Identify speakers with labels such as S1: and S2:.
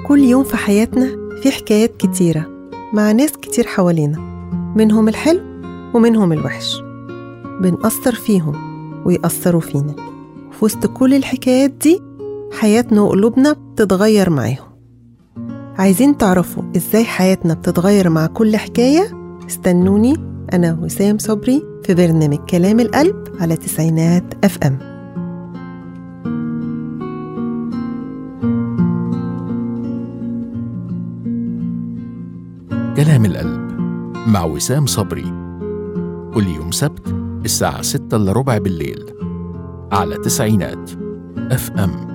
S1: كل يوم في حياتنا في حكايات كتيرة مع ناس كتير حوالينا منهم الحلو ومنهم الوحش بنأثر فيهم ويأثروا فينا وفي وسط كل الحكايات دي حياتنا وقلوبنا بتتغير معاهم عايزين تعرفوا ازاي حياتنا بتتغير مع كل حكاية استنوني أنا وسام صبري في برنامج كلام القلب على تسعينات أف أم
S2: كلام القلب مع وسام صبري كل يوم سبت الساعة ستة إلا ربع بالليل على تسعينات اف ام